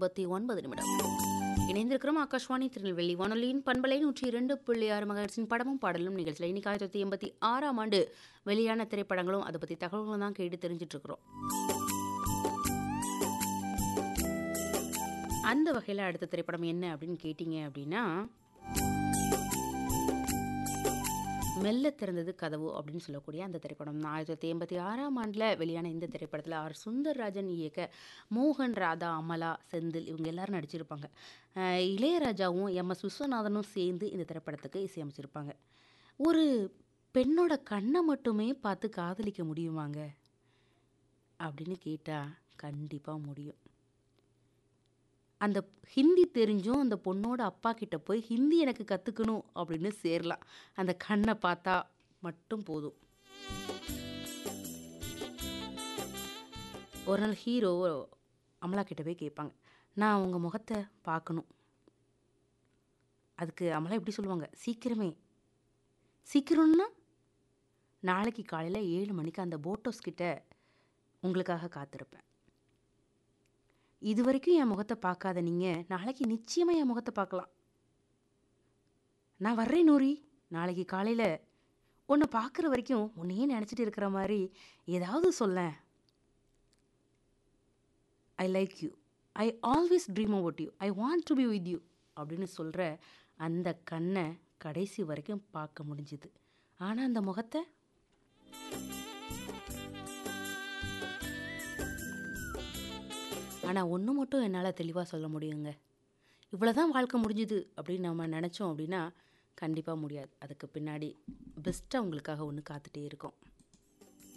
ஐம்பத்தி ஒன்பது நிமிடம் இணைந்திருக்கிறோம் ஆகாஷ்வாணி திருநெல்வேலி வானொலியின் பண்பலை நூற்றி இரண்டு புள்ளி ஆறு மகர்ஸின் படமும் பாடலும் நிகழ்ச்சியில் இன்னைக்கு ஆயிரத்தி தொள்ளாயிரத்தி எண்பத்தி ஆறாம் ஆண்டு வெளியான திரைப்படங்களும் அதை பற்றி தகவல்களும் தான் கேட்டு தெரிஞ்சிட்டு இருக்கிறோம் அந்த வகையில் அடுத்த திரைப்படம் என்ன அப்படின்னு கேட்டிங்க அப்படின்னா மெல்ல திறந்தது கதவு அப்படின்னு சொல்லக்கூடிய அந்த திரைப்படம் தான் ஆயிரத்தி தொள்ளாயிரத்தி எண்பத்தி ஆறாம் ஆண்டில் வெளியான இந்த திரைப்படத்தில் ஆர் சுந்தர்ராஜன் இயக்க மோகன் ராதா அமலா செந்தில் இவங்க எல்லாரும் நடிச்சிருப்பாங்க அஹ் இளையராஜாவும் எம் எஸ் விஸ்வநாதனும் சேர்ந்து இந்த திரைப்படத்துக்கு இசையமைச்சிருப்பாங்க ஒரு பெண்ணோட கண்ணை மட்டுமே பார்த்து காதலிக்க முடியுமாங்க அப்படின்னு கேட்டால் கண்டிப்பாக முடியும் அந்த ஹிந்தி தெரிஞ்சும் அந்த பொண்ணோட அப்பா கிட்ட போய் ஹிந்தி எனக்கு கற்றுக்கணும் அப்படின்னு சேரலாம் அந்த கண்ணை பார்த்தா மட்டும் போதும் ஒரு நாள் ஹீரோ அமலா கிட்ட போய் கேட்பாங்க நான் உங்கள் முகத்தை பார்க்கணும் அதுக்கு அமலா எப்படி சொல்லுவாங்க சீக்கிரமே சீக்கிரம்னா நாளைக்கு காலையில் ஏழு மணிக்கு அந்த போட்டோஸ் கிட்ட உங்களுக்காக காத்திருப்பேன் இது வரைக்கும் என் முகத்தை பார்க்காத நீங்கள் நாளைக்கு நிச்சயமாக என் முகத்தை பார்க்கலாம் நான் வர்றேன் நூரி நாளைக்கு காலையில் உன்னை பார்க்குற வரைக்கும் உன்னையே நினச்சிட்டு இருக்கிற மாதிரி ஏதாவது சொல்ல I like you I always dream about you I want to be with you அப்படின்னு சொல்கிற அந்த கண்ணை கடைசி வரைக்கும் பார்க்க முடிஞ்சுது ஆனால் அந்த முகத்தை ஆனால் ஒன்று மட்டும் என்னால் தெளிவாக சொல்ல முடியுங்க இவ்வளோ தான் வாழ்க்கை முடிஞ்சுது அப்படின்னு நம்ம நினச்சோம் அப்படின்னா கண்டிப்பாக முடியாது அதுக்கு பின்னாடி பெஸ்ட்டாக உங்களுக்காக ஒன்று காத்துட்டே இருக்கும்